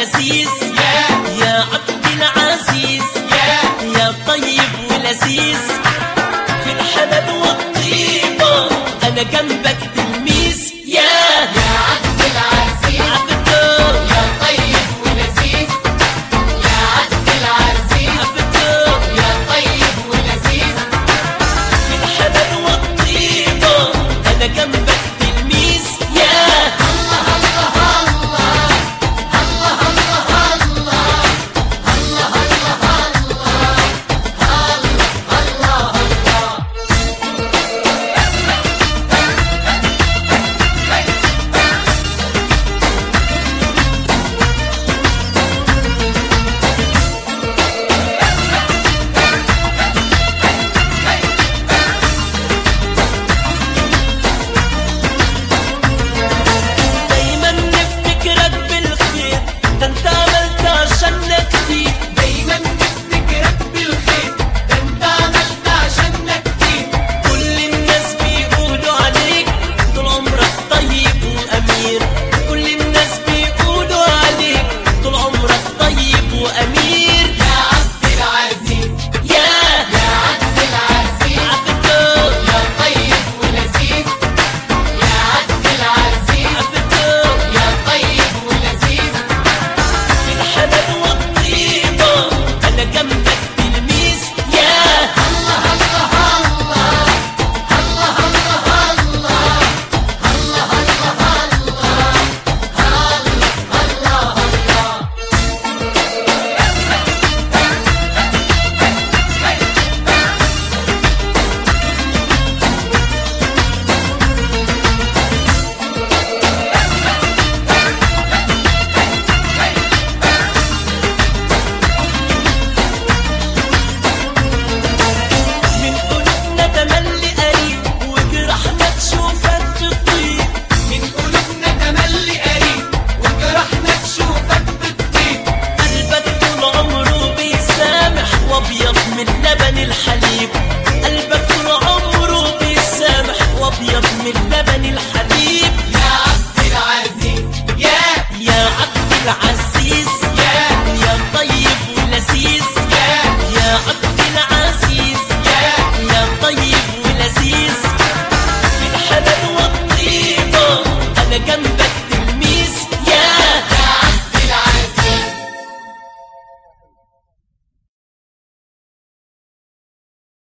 ولذيذ يا عبد العزيز يا طيب ولذيذ في الحنان والطيبة أنا جنبك تلميذ يا عبد العزيز عبدو يا طيب ولذيذ يا عبد العزيز عبدو يا طيب ولذيذ في الحنان والطيبة أنا جنبك تلميذ يا الله الله الله الله الله الله الله الله الله الله دايما نفتكرك بالخير ده انت عملت عشاننا كتير دايما نفتكرك بالخير ده انت عملت عشاننا كتير كل الناس بيقولوا عليك طول عمرك طيب وأمير كل الناس بيقولوا عليك طول عمرك طيب وأمير يا عبد العزيز يا يا عبد العزيز عبدو يا طيب ولذيذ يا عبد العزيز عبدو يا طيب ولذيذ في الحنان والطيبة أنا جنبك تلميذ يا الله الله الله الله الله الله الله الله الله الله من قلوبنا تملي قريب وجرحنا تشوفك تطيب من قلوبنا تملي قريب وجرحنا تشوفك بتطيب قلبك طول عمره بيسامح وابيض من لبن الحليب قلبك طول عمره بيسامح وابيض من لبن الحليب يا عبد العزيز يا يا عبد العزيز